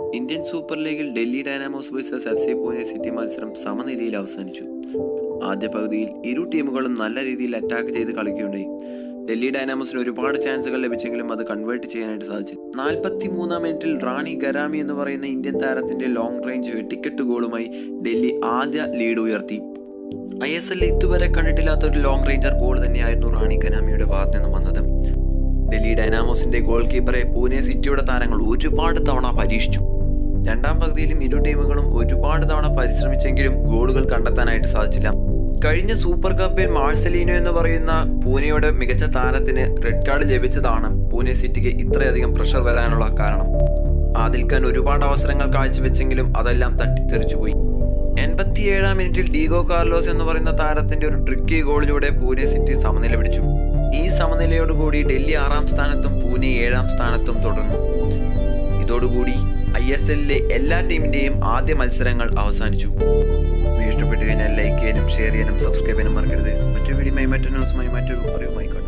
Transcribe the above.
Indian Super ലീഗിൽ Delhi Dynamos versus F C Pune City മത്സരം സമനിലയിൽ അവസാനിച്ചു ആദ്യ പകുതിയിൽ ഇരു ടീമുകളും നല്ല രീതിയിൽ അറ്റാക്ക് ചെയ്ത് കളിക്കുകയുണ്ടായി ഡൽഹി ഡൈനാമോസിന് ഒരുപാട് ചാൻസുകൾ ലഭിച്ചെങ്കിലും അത് കൺവേർട്ട് ചെയ്യാനായിട്ട് സാധിച്ചു നാൽപ്പത്തി മൂന്നാം മിനിറ്റിൽ റാണി ഗരാമി എന്ന് പറയുന്ന ഇന്ത്യൻ താരത്തിന്റെ ലോങ് റേഞ്ച് വെട്ടിക്കെട്ട് ഗോളുമായി ഡൽഹി ആദ്യ ലീഡ് ഉയർത്തി ഐ എസ് എല്ലിൽ ഇതുവരെ കണ്ടിട്ടില്ലാത്ത ഒരു ലോങ് റേഞ്ചർ ഗോൾ തന്നെയായിരുന്നു റാണി ഗരാമിയുടെ ഭാഗത്ത് നിന്ന് വന്നത് ഡൽഹി ഡൈനാമോസിന്റെ ഗോൾ കീപ്പറെ പൂനെ സിറ്റിയുടെ താരങ്ങൾ ഒരുപാട് തവണ പരീക്ഷിച്ചു രണ്ടാം പകുതിയിലും ഇരു ടീമുകളും ഒരുപാട് തവണ പരിശ്രമിച്ചെങ്കിലും ഗോളുകൾ കണ്ടെത്താനായിട്ട് സാധിച്ചില്ല കഴിഞ്ഞ സൂപ്പർ കപ്പിൽ മാർസലീനോ എന്ന് പറയുന്ന പൂനെയുടെ മികച്ച താരത്തിന് റെഡ് കാർഡ് ലഭിച്ചതാണ് പൂനെ സിറ്റിക്ക് ഇത്രയധികം പ്രഷർ വരാനുള്ള കാരണം ആദിൽ ഖാൻ ഒരുപാട് അവസരങ്ങൾ കാഴ്ചവെച്ചെങ്കിലും അതെല്ലാം തട്ടിത്തെറിച്ചുപോയി എൺപത്തിയേഴാം മിനിറ്റിൽ ഡീഗോ കാർലോസ് എന്ന് പറയുന്ന താരത്തിന്റെ ഒരു ട്രിക്കി ഗോളിലൂടെ പൂനെ സിറ്റി സമനില പിടിച്ചു ഈ സമനിലയോടുകൂടി ഡൽഹി ആറാം സ്ഥാനത്തും പൂനെ ഏഴാം സ്ഥാനത്തും തുടർന്നു ഇതോടുകൂടി ഐ എസ് എല്ലിലെ എല്ലാ ടീമിന്റെയും ആദ്യ മത്സരങ്ങൾ അവസാനിച്ചു വീഡിയോ ഇഷ്ടപ്പെട്ടു കഴിഞ്ഞാൽ ലൈക്ക് ചെയ്യാനും ഷെയർ ചെയ്യാനും സബ്സ്ക്രൈബ് ചെയ്യാനും മറക്കരുത് മറ്റൊരു വീഡിയോയുമായി മറ്റൊരു ന്യൂസുമായി മറ്റൊരു അറിവുമായി കാണാം